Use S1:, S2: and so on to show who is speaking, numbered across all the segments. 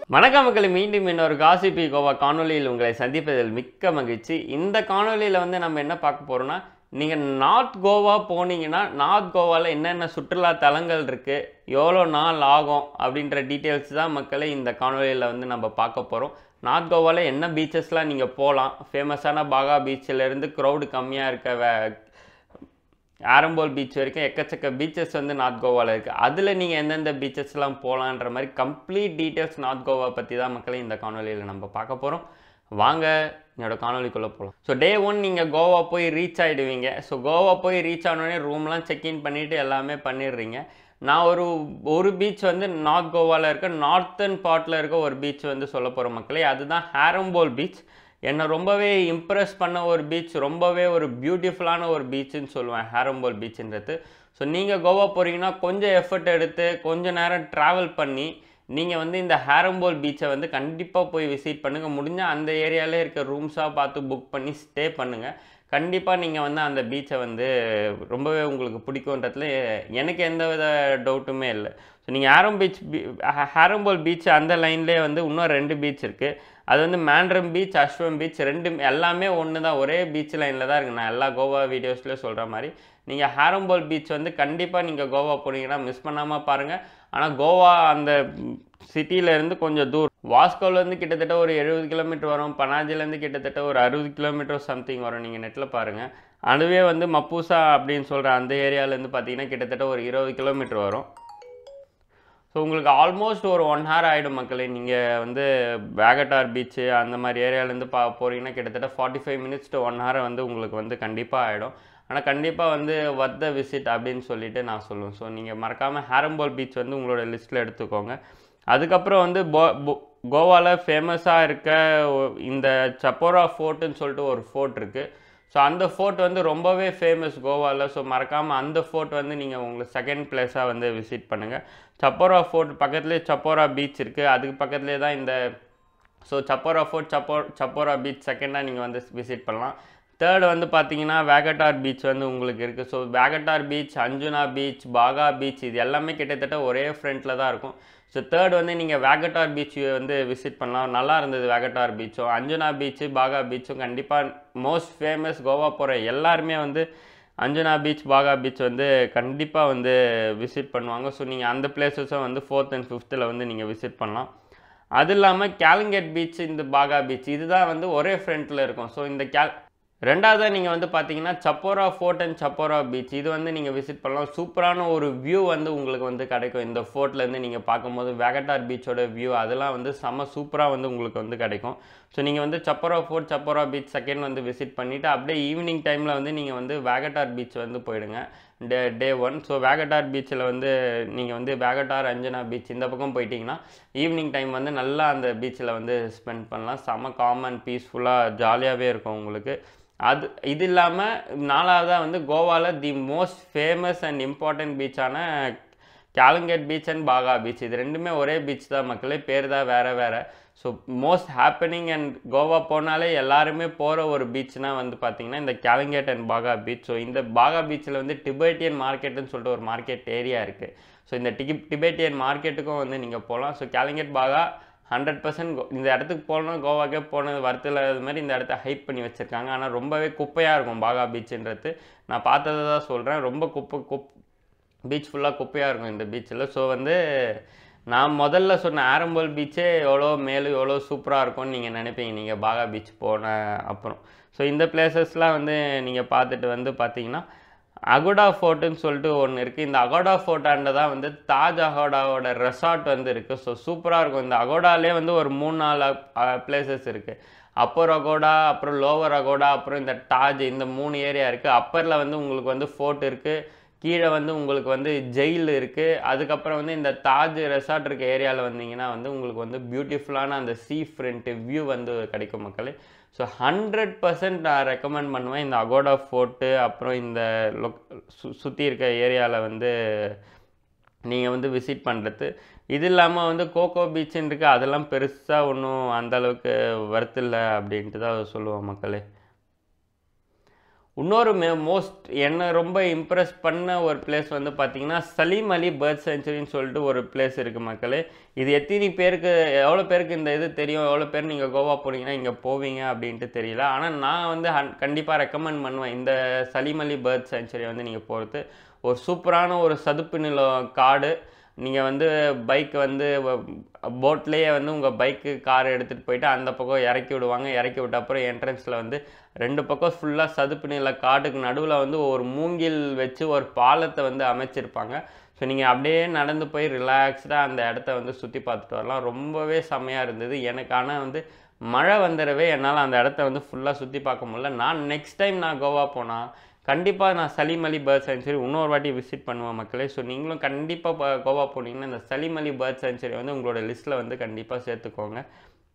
S1: வணக்கம் மக்களே மீண்டும் இன்னொரு காசிபி கோவா காணொலியில் உங்களை சந்திப்பதில் மிக்க மகிழ்ச்சி இந்த காணொலியில் வந்து நம்ம என்ன பார்க்க போகிறோம்னா நீங்கள் நார்த் கோவா போனீங்கன்னா நார்த் கோவாவில் என்னென்ன சுற்றுலா தலங்கள் இருக்குது எவ்வளோ நாள் ஆகும் அப்படின்ற டீட்டெயில்ஸ் தான் மக்களே இந்த காணொலியில் வந்து நம்ம பார்க்க போகிறோம் நார்த் கோவாவில் என்ன பீச்சஸ்லாம் நீங்கள் போகலாம் ஃபேமஸான பாகா பீச்சிலேருந்து க்ரௌடு கம்மியாக இருக்க வே ஆரம்போல் பீச் வரைக்கும் எக்கச்சக்க பீச்சஸ் வந்து நார்த் கோவாவில் இருக்குது அதில் நீங்கள் எந்தெந்த பீச்சஸ்லாம் போகலான்ற மாதிரி கம்ப்ளீட் டீட்டெயில்ஸ் நார்த் கோவா பற்றி தான் மக்களே இந்த காணொலியில் நம்ம பார்க்க போகிறோம் வாங்க என்னோட காணொலிக்குள்ளே போகலாம் ஸோ டே ஒன் நீங்கள் கோவா போய் ரீச் ஆகிடுவீங்க ஸோ கோவா போய் ரீச் ஆனோடனே ரூம்லாம் செக்இன் பண்ணிவிட்டு எல்லாமே பண்ணிடுறீங்க நான் ஒரு ஒரு பீச் வந்து நார்த் கோவாவில் இருக்க நார்த்தன் பார்ட்டில் இருக்க ஒரு பீச் வந்து சொல்ல போகிற மக்களே அதுதான் ஹேரம்போல் பீச் என்னை ரொம்பவே இம்ப்ரெஸ் பண்ண ஒரு பீச் ரொம்பவே ஒரு பியூட்டிஃபுல்லான ஒரு பீச்சுன்னு சொல்லுவேன் ஹேரம்போல் பீச்சுன்றது ஸோ நீங்கள் கோவா போகிறீங்கன்னா கொஞ்சம் எஃபர்ட் எடுத்து கொஞ்சம் நேரம் ட்ராவல் பண்ணி நீங்கள் வந்து இந்த ஹேரம்போல் பீச்சை வந்து கண்டிப்பாக போய் விசிட் பண்ணுங்கள் முடிஞ்சால் அந்த ஏரியாவிலே இருக்க ரூம்ஸாக பார்த்து புக் பண்ணி ஸ்டே பண்ணுங்கள் கண்டிப்பாக நீங்கள் வந்து அந்த பீச்சை வந்து ரொம்பவே உங்களுக்கு பிடிக்குன்றதுல எனக்கு எந்த வித டவுட்டுமே இல்லை ஸோ நீங்கள் ஹேரம் பீச் பீ ஹேரம்போல் பீச் அந்த லைன்லேயே வந்து இன்னும் ரெண்டு பீச் இருக்குது அது வந்து மேண்ட்ரம் பீச் அஸ்வம் பீச் ரெண்டு எல்லாமே ஒன்று தான் ஒரே பீச் லைனில் தான் இருக்குது நான் எல்லா கோவா வீடியோஸ்லேயும் சொல்கிற மாதிரி நீங்கள் ஹேரம்போல் பீச் வந்து கண்டிப்பாக நீங்கள் கோவா போனீங்கன்னா மிஸ் பண்ணாமல் பாருங்கள் ஆனால் கோவா அந்த சிட்டியிலேருந்து கொஞ்சம் தூர் வாஸ்கோலேருந்து கிட்டத்தட்ட ஒரு எழுபது கிலோமீட்டர் வரும் பனாஜிலேருந்து கிட்டத்தட்ட ஒரு அறுபது கிலோமீட்டர் சம்திங் வரும் நீங்கள் நெட்டில் பாருங்கள் அதுவே வந்து மப்பூசா அப்படின்னு சொல்கிற அந்த ஏரியாவிலேருந்து பார்த்தீங்கன்னா கிட்டத்தட்ட ஒரு இருபது கிலோமீட்டர் வரும் ஸோ உங்களுக்கு ஆல்மோஸ்ட் ஒரு ஒன் ஹவர் ஆகிடும் மக்களே நீங்கள் வந்து வேகட்டார் பீச்சு அந்த மாதிரி ஏரியாவிலேருந்து பா போகிறீங்கன்னா கிட்டத்தட்ட forty five minutes to one hour வந்து உங்களுக்கு வந்து கண்டிப்பாக ஆகிடும் ஆனால் கண்டிப்பாக வந்து வத்த விசிட் அப்படின்னு சொல்லிட்டு நான் சொல்லுவேன் ஸோ நீங்கள் மறக்காமல் ஹேரம்போல் பீச் வந்து உங்களோட லிஸ்ட்டில் எடுத்துக்கோங்க அதுக்கப்புறம் வந்து போ கோவாவில் ஃபேமஸாக இருக்க ஒ- இந்த சப்போரா ஃபோர்ட்டுன்னு சொல்லிட்டு ஒரு ஃபோர்ட் இருக்குது ஸோ அந்த ஃபோர்ட் வந்து ரொம்பவே ஃபேமஸ் கோவாவில் ஸோ மறக்காமல் அந்த ஃபோர்ட் வந்து நீங்கள் உங்களுக்கு செகண்ட் பிளேஸாக வந்து விசிட் பண்ணுங்கள் சப்போரா ஃபோர்ட் பக்கத்துலேயே சப்போரா பீச் இருக்குது அதுக்கு பக்கத்துலேயே தான் இந்த ஸோ சப்போரா ஃபோர்ட் சப்போ சப்போரா பீச் செகண்டாக நீங்கள் வந்து விசிட் பண்ணலாம் தேர்ட் வந்து பார்த்தீங்கன்னா வேகட்டார் பீச் வந்து உங்களுக்கு இருக்குது so Vagator beach Anjuna beach Baga beach இது எல்லாமே கிட்டத்தட்ட ஒரே ஃப்ரண்ட்டில் தான் இருக்கும் ஸோ தேர்ட் வந்து நீங்கள் வேகட்டார் பீச் வந்து விசிட் பண்ணலாம் நல்லா இருந்தது வேகட்டார் பீச்சும் அஞ்சுனா பீச்சு பாகா பீச்சும் கண்டிப்பாக மோஸ்ட் ஃபேமஸ் கோவா போகிற எல்லாருமே வந்து அஞ்சனா பீச் பாகா பீச் வந்து கண்டிப்பாக வந்து விசிட் பண்ணுவாங்க ஸோ நீங்கள் அந்த பிளேசஸும் வந்து ஃபோர்த் அண்ட் ஃபிஃப்த்தில் வந்து நீங்கள் விசிட் பண்ணலாம் அது இல்லாமல் கேலிங்கட் பீச் இந்த பாகா பீச் இதுதான் வந்து ஒரே ஃப்ரண்ட்டில் இருக்கும் ஸோ இந்த கேல் ரெண்டாவதாக நீங்கள் வந்து பார்த்தீங்கன்னா Chapora fort and Chapora beach இது வந்து நீங்கள் விசிட் பண்ணலாம் சூப்பரான ஒரு வியூ வந்து உங்களுக்கு வந்து கிடைக்கும் இந்த ஃபோர்ட்லேருந்து நீங்கள் பார்க்கும்போது வேகட்டார் பீச்சோட வியூ அதெல்லாம் வந்து செம்ம சூப்பராக வந்து உங்களுக்கு வந்து கிடைக்கும் ஸோ நீங்கள் வந்து Chapora fort Chapora beach second வந்து விசிட் பண்ணிவிட்டு அப்படியே ஈவினிங் டைமில் வந்து நீங்கள் வந்து வேகட்டார் பீச் வந்து போயிடுங்க டே டே ஒன் ஸோ வேகட்டார் பீச்சில் வந்து நீங்கள் வந்து வேகட்டார் அஞ்சனா பீச் இந்த பக்கம் போயிட்டீங்கன்னா ஈவினிங் டைம் வந்து நல்லா அந்த பீச்சில் வந்து ஸ்பெண்ட் பண்ணலாம் செம்ம காமன் பீஸ்ஃபுல்லாக ஜாலியாகவே இருக்கும் உங்களுக்கு அது இது இல்லாமல் நாலாவதாக வந்து கோவாவில் the most famous and important பீச்சான Calangute beach and Baga beach இது ரெண்டுமே ஒரே பீச் தான் மக்களே பேர் தான் வேறு வேறு so most happening and Goa போனாலே எல்லாருமே போகிற ஒரு பீச்னால் வந்து பார்த்திங்கன்னா இந்த Calangute and Baga beach so இந்த பாகா பீச்சில் வந்து டிபேட்டியன் மார்க்கெட்டுன்னு சொல்லிட்டு ஒரு மார்க்கெட் ஏரியா இருக்குது ஸோ இந்த டிகி டிபேட்டியன் மார்க்கெட்டுக்கும் வந்து நீங்கள் போகலாம் so Calangute Baga hundred percent இந்த இடத்துக்கு போகணும் கோவாக்கே போனது வருத்தில் அது மாதிரி இந்த இடத்த ஹைப் பண்ணி வச்சுருக்காங்க ஆனால் ரொம்பவே குப்பையாக இருக்கும் பாகா பீச்சுன்றது நான் பார்த்ததை தான் சொல்கிறேன் ரொம்ப குப்பை குப் பீச் ஃபுல்லாக குப்பையாக இருக்கும் இந்த பீச்சில் ஸோ வந்து நான் முதல்ல சொன்ன ஆரம்பல் பீச்சே எவ்வளோ மேலும் எவ்வளோ சூப்பராக இருக்கும்னு நீங்கள் நினைப்பீங்க நீங்கள் பாகா பீச் போன அப்புறம் ஸோ இந்த பிளேசஸ்லாம் வந்து நீங்கள் பார்த்துட்டு வந்து பார்த்தீங்கன்னா அகோடா ஃபோர்ட்டுன்னு சொல்லிட்டு ஒன்று இருக்குது இந்த அகோடா ஃபோர்ட்டாண்ட தான் வந்து தாஜ் அகோடாவோட ரெசார்ட் வந்து இருக்குது ஸோ சூப்பராக இருக்கும் இந்த அகோடாலே வந்து ஒரு மூணு நாலு பிளேசஸ் இருக்குது அப்பர் அகோடா அப்புறம் லோவர் அகோடா அப்புறம் இந்த தாஜ் இந்த மூணு ஏரியா இருக்குது அப்பரில் வந்து உங்களுக்கு வந்து ஃபோர்ட் இருக்குது கீழே வந்து உங்களுக்கு வந்து ஜெயில் இருக்குது அதுக்கப்புறம் வந்து இந்த தாஜ் ரெசார்ட் இருக்க ஏரியாவில் வந்தீங்கன்னா வந்து உங்களுக்கு வந்து பியூட்டிஃபுல்லான அந்த சீ ஃப்ரண்ட்டு வியூ வந்து கிடைக்கும் மக்களே ஸோ ஹண்ட்ரட் பர்சன்ட் நான் ரெக்கமெண்ட் பண்ணுவேன் இந்த அகோடா ஃபோர்ட்டு அப்புறம் இந்த லொக் சு சுற்றி இருக்க ஏரியாவில் வந்து நீங்கள் வந்து விசிட் பண்ணுறது இது இல்லாமல் வந்து கோகோ பீச்சுன்னு இருக்குது அதெல்லாம் பெருசாக ஒன்றும் அந்தளவுக்கு வருத்தில்லை அப்படின்ட்டு தான் சொல்லுவோம் மக்களே இன்னொரு மே மோஸ்ட் என்னை ரொம்ப இம்ப்ரெஸ் பண்ண ஒரு பிளேஸ் வந்து பார்த்தீங்கன்னா சலீம் அலி பேர்ட் செஞ்சுரின்னு சொல்லிட்டு ஒரு பிளேஸ் இருக்குது மக்களே இது எத்தனை பேருக்கு எவ்வளோ பேருக்கு இந்த இது தெரியும் எவ்வளோ பேர் நீங்கள் கோவா போனீங்கன்னா இங்கே போவீங்க அப்படின்ட்டு தெரியல ஆனால் நான் வந்து ஹன் கண்டிப்பாக ரெக்கமெண்ட் பண்ணுவேன் இந்த சலீம் அலி பேர்ட் செஞ்சுரி வந்து நீங்கள் போகிறது ஒரு சூப்பரான ஒரு சதுப்பு நிலம் காடு நீங்கள் வந்து பைக் வந்து போட்லேயே வந்து உங்கள் பைக்கு கார் எடுத்துகிட்டு போயிட்டு அந்த பக்கம் இறக்கி விடுவாங்க இறக்கி விட்ட அப்புறம் என்ட்ரன்ஸில் வந்து ரெண்டு பக்கம் ஃபுல்லாக சதுப்பு நில காட்டுக்கு நடுவில் வந்து ஒரு மூங்கில் வச்சு ஒரு பாலத்தை வந்து அமைச்சிருப்பாங்க ஸோ நீங்கள் அப்படியே நடந்து போய் ரிலாக்ஸ்டாக அந்த இடத்த வந்து சுற்றி பார்த்துட்டு வரலாம் ரொம்பவே செம்மையாக இருந்தது எனக்கு ஆனால் வந்து மழை வந்துடவே என்னால் அந்த இடத்த வந்து ஃபுல்லாக சுற்றி பார்க்க முடியல நான் நெக்ஸ்ட் டைம் நான் கோவா போனால் கண்டிப்பாக நான் சலீம் அலி பேர்ட் சென்ச்சுரி இன்னொரு வாட்டி விசிட் பண்ணுவேன் மக்களே ஸோ நீங்களும் கண்டிப்பாக கோவா போனீங்கன்னா இந்த சலீம் அலி பேர்ட் சென்ச்சுரி வந்து உங்களோட லிஸ்ட்டில் வந்து கண்டிப்பாக சேர்த்துக்கோங்க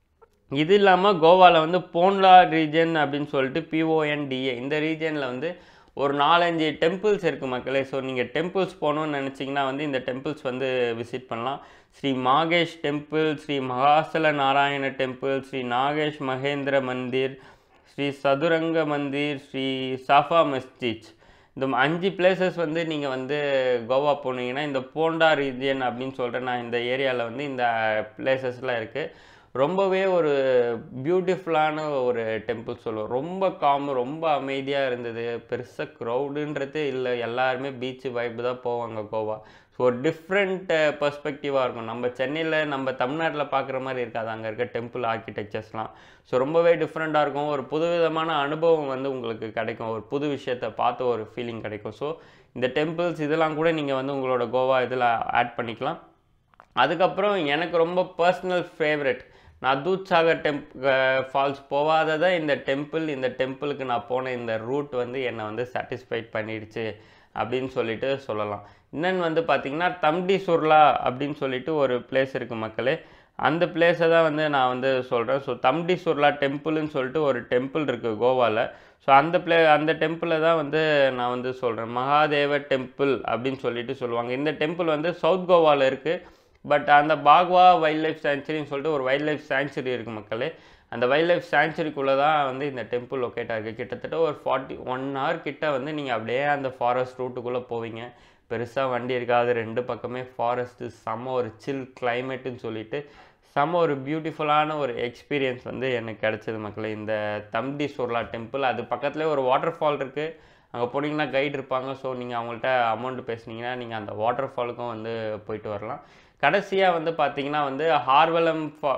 S1: இது இல்லாமல் கோவாவில் வந்து போன்லா ரீஜன் அப்படின்னு சொல்லிட்டு பிஓஎன்டிஏ இந்த ரீஜனில் வந்து ஒரு நாலஞ்சு டெம்பிள்ஸ் இருக்குது மக்களே ஸோ நீங்கள் டெம்பிள்ஸ் போகணுன்னு நினச்சிங்கன்னா வந்து இந்த டெம்பிள்ஸ் வந்து விசிட் பண்ணலாம் ஸ்ரீ மாகேஷ் டெம்பிள் ஸ்ரீ மகாசல நாராயண டெம்பிள் ஸ்ரீ நாகேஷ் மகேந்திர மந்திர் ஸ்ரீ சதுரங்க மந்திர் ஸ்ரீ சாஃபா மஸ்ஜித் இந்த அஞ்சு பிளேசஸ் வந்து நீங்கள் வந்து கோவா போனீங்கன்னா இந்த போண்டா ரீஜியன் அப்படின்னு சொல்கிற நான் இந்த ஏரியாவில் வந்து இந்த பிளேசஸ்லாம் இருக்குது ரொம்பவே ஒரு பியூட்டிஃபுல்லான ஒரு டெம்பிள் சொல்லுவோம் ரொம்ப காம் ரொம்ப அமைதியாக இருந்தது பெருசாக க்ரௌடுன்றதே இல்லை எல்லாருமே பீச்சு வைப்பு தான் போவாங்க கோவா ஸோ ஒரு டிஃப்ரெண்ட் பர்ஸ்பெக்டிவாக இருக்கும் நம்ம சென்னையில் நம்ம தமிழ்நாட்டில் பார்க்குற மாதிரி இருக்காது அங்கே இருக்க டெம்பிள் ஆர்கிடெக்சர்ஸ்லாம் ஸோ ரொம்பவே டிஃப்ரெண்ட்டாக இருக்கும் ஒரு புதுவிதமான அனுபவம் வந்து உங்களுக்கு கிடைக்கும் ஒரு புது விஷயத்தை பார்த்து ஒரு ஃபீலிங் கிடைக்கும் ஸோ இந்த டெம்பிள்ஸ் இதெல்லாம் கூட நீங்கள் வந்து உங்களோட கோவா இதில் ஆட் பண்ணிக்கலாம் அதுக்கப்புறம் எனக்கு ரொம்ப பர்சனல் ஃபேவரட் நான் தூத் சாகர் டெம்ப் ஃபால்ஸ் போகாததான் இந்த டெம்பிள் இந்த டெம்பிளுக்கு நான் போன இந்த ரூட் வந்து என்னை வந்து சாட்டிஸ்ஃபைட் பண்ணிடுச்சு அப்படின்னு சொல்லிட்டு சொல்லலாம் இன்னொன்று வந்து பார்த்திங்கன்னா தம்டி சுர்லா அப்படின்னு சொல்லிட்டு ஒரு பிளேஸ் இருக்குது மக்களே அந்த பிளேஸை தான் வந்து நான் வந்து சொல்கிறேன் ஸோ தம்டி சுர்லா டெம்பிள்னு சொல்லிட்டு ஒரு டெம்பிள் இருக்குது கோவாவில் ஸோ அந்த பிளே அந்த டெம்பிளை தான் வந்து நான் வந்து சொல்கிறேன் மகாதேவ டெம்பிள் அப்படின்னு சொல்லிட்டு சொல்லுவாங்க இந்த டெம்பிள் வந்து சவுத் கோவாவில் இருக்குது பட் அந்த பாக்வா வைல்ட் லைஃப் சாங்சுரின்னு சொல்லிட்டு ஒரு வைல்ட் லைஃப் சாங்சுரி இருக்குது மக்களே அந்த வைல்ட் லைஃப் சாங்சுரிக்குள்ளே தான் வந்து இந்த டெம்பிள் லொக்கேட் ஆகிருக்கு கிட்டத்தட்ட ஒரு ஃபார்ட்டி ஒன் ஹவர் கிட்ட வந்து நீங்கள் அப்படியே அந்த ஃபாரஸ்ட் ரூட்டுக்குள்ளே போவீங்க பெருசாக வண்டி இருக்காது ரெண்டு பக்கமே ஃபாரஸ்ட்டு செம்ம ஒரு சில் கிளைமேட்டுன்னு சொல்லிட்டு செம்ம ஒரு பியூட்டிஃபுல்லான ஒரு எக்ஸ்பீரியன்ஸ் வந்து எனக்கு கிடச்சிது மக்களே இந்த தம்டி சுர்லா டெம்பிள் அது பக்கத்துலேயே ஒரு வாட்டர் ஃபால் இருக்குது அங்கே போனீங்கன்னா கைடு இருப்பாங்க ஸோ நீங்கள் அவங்கள்ட்ட அமௌண்ட் பேசுனீங்கன்னா நீங்கள் அந்த வாட்டர் ஃபாலுக்கும் வந்து போயிட்டு வரலாம் கடைசியாக வந்து பார்த்தீங்கன்னா வந்து ஹார்வலம் ஃபா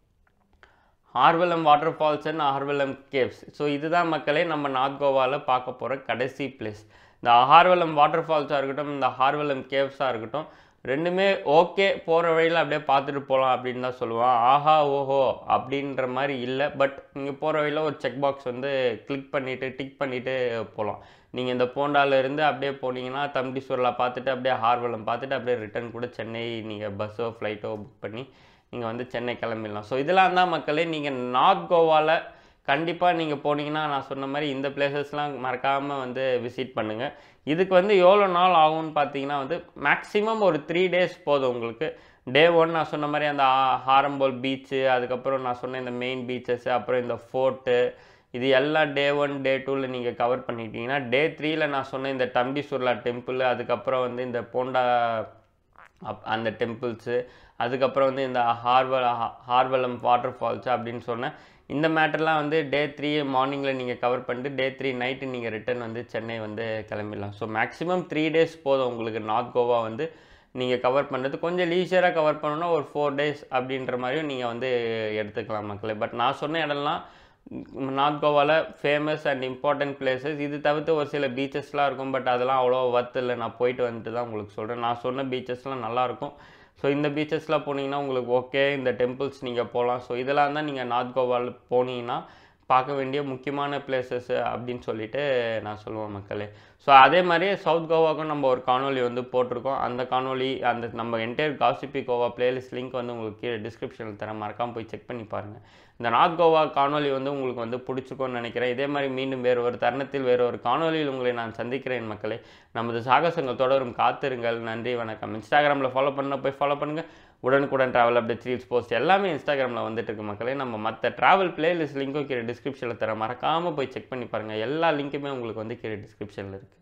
S1: Harvalem water falls and Harvalem caves so இதுதான் மக்களே நம்ம நார்த் கோவாவில் பார்க்க போகிற கடைசி பிளேஸ் இந்த ஹார்வலம் வாட்டர் ஃபால்ஸாக இருக்கட்டும் இந்த ஹார்வலம் கேவ்ஸாக இருக்கட்டும் ரெண்டுமே ஓகே போகிற வழியில் அப்படியே பார்த்துட்டு போகலாம் அப்படின்னு தான் சொல்லுவான் ஆஹா ஓஹோ அப்படின்ற மாதிரி இல்லை பட் நீங்கள் போகிற வழியில் ஒரு செக் பாக்ஸ் வந்து கிளிக் பண்ணிவிட்டு டிக் பண்ணிவிட்டு போகலாம் நீங்கள் இந்த போண்டாலேருந்து அப்படியே போனீங்கன்னா தம்பிஸ்வரில் பார்த்துட்டு அப்படியே ஹார்வலம் பார்த்துட்டு அப்படியே ரிட்டர்ன் கூட சென்னை நீங்கள் பஸ்ஸோ ஃப்ளைட்டோ புக் பண்ணி நீங்கள் வந்து சென்னை கிளம்பிடலாம் ஸோ இதெல்லாம் தான் மக்களே நீங்கள் நார்த் கோவாவில் கண்டிப்பாக நீங்கள் போனீங்கன்னா நான் சொன்ன மாதிரி இந்த பிளேசஸ்லாம் மறக்காமல் வந்து விசிட் பண்ணுங்கள் இதுக்கு வந்து எவ்வளோ நாள் ஆகும்னு பார்த்தீங்கன்னா வந்து மேக்ஸிமம் ஒரு த்ரீ டேஸ் போதும் உங்களுக்கு டே ஒன் நான் சொன்ன மாதிரி அந்த ஹாரம்போல் பீச்சு அதுக்கப்புறம் நான் சொன்ன இந்த மெயின் பீச்சஸ் அப்புறம் இந்த ஃபோர்ட்டு இது எல்லாம் டே ஒன் டே டூவில் நீங்கள் கவர் பண்ணிட்டீங்கன்னா டே த்ரீயில் நான் சொன்ன இந்த தம்பி சுர்லா டெம்பிள் அதுக்கப்புறம் வந்து இந்த போண்டா அப் அந்த டெம்பிள்ஸு அதுக்கப்புறம் வந்து இந்த ஹார்வல் ஹார்வலம் வாட்டர் ஃபால்ஸ் அப்படின்னு சொன்னேன் இந்த மேட்டர்லாம் வந்து டே த்ரீ மார்னிங்கில் நீங்கள் கவர் பண்ணிட்டு டே த்ரீ நைட்டு நீங்கள் ரிட்டர்ன் வந்து சென்னை வந்து கிளம்பிடலாம் ஸோ மேக்ஸிமம் த்ரீ டேஸ் போதும் உங்களுக்கு நார்த் கோவா வந்து நீங்கள் கவர் பண்ணுறது கொஞ்சம் லீஷராக கவர் பண்ணணும்னா ஒரு ஃபோர் டேஸ் அப்படின்ற மாதிரியும் நீங்கள் வந்து எடுத்துக்கலாம் மக்களே பட் நான் சொன்ன இடம்லாம் நார்த் கோவாவில் ஃபேமஸ் அண்ட் இம்பார்ட்டன்ட் பிளேசஸ் இது தவிர்த்து ஒரு சில பீச்சஸ்லாம் இருக்கும் பட் அதெல்லாம் அவ்வளோ ஒர்த் இல்லை நான் போயிட்டு வந்துட்டு தான் உங்களுக்கு சொல்கிறேன் நான் சொன்ன பீச்சஸ்லாம் நல்லாயிருக்கும் ஸோ இந்த பீச்சஸ்லாம் போனீங்கன்னா உங்களுக்கு ஓகே இந்த டெம்பிள்ஸ் நீங்கள் போகலாம் ஸோ இதெல்லாம் தான் நீங்கள் நார்த் கோவாவில் போனீங்கன்னா பார்க்க வேண்டிய முக்கியமான பிளேசஸ் அப்படின்னு சொல்லிட்டு நான் சொல்லுவேன் மக்களே ஸோ அதே மாதிரியே சவுத் கோவாவுக்கும் நம்ம ஒரு காணொலி வந்து போட்டிருக்கோம் அந்த காணொலி அந்த நம்ம என்டையர் காசிபி கோவா பிளேலிஸ்ட் லிங்க் வந்து உங்களுக்கு கீழே டிஸ்கிரிப்ஷனில் தரேன் மறக்காமல் போய் செக் பண்ணி பாருங்கள் இந்த நார்த் கோவா காணொலி வந்து உங்களுக்கு வந்து பிடிச்சிக்கும்னு நினைக்கிறேன் இதே மாதிரி மீண்டும் வேறு ஒரு தருணத்தில் வேறு ஒரு காணொலியில் உங்களை நான் சந்திக்கிறேன் மக்களே நமது சாகசங்கள் தொடரும் காத்திருங்கள் நன்றி வணக்கம் இன்ஸ்டாகிராமில் ஃபாலோ பண்ண போய் ஃபாலோ பண்ணுங்கள் உடனுக்குடன் ட்ராவல் அப்டேட் ரீல்ஸ் போஸ்ட் எல்லாமே இன்ஸ்டாகிராமில் வந்துட்டு இருக்கு மக்களே நம்ம மற்ற ட்ராவல் பிளேலிஸ்ட் லிங்க்கும் கீழே டிஸ்கிரிப்ஷனில் தர மறக்காமல் போய் செக் பண்ணி பாருங்கள் எல்லா லிங்க்குமே உங்களுக்கு வந்து கீழே டிஸ்கிரிப்ஷனில் இருக்குது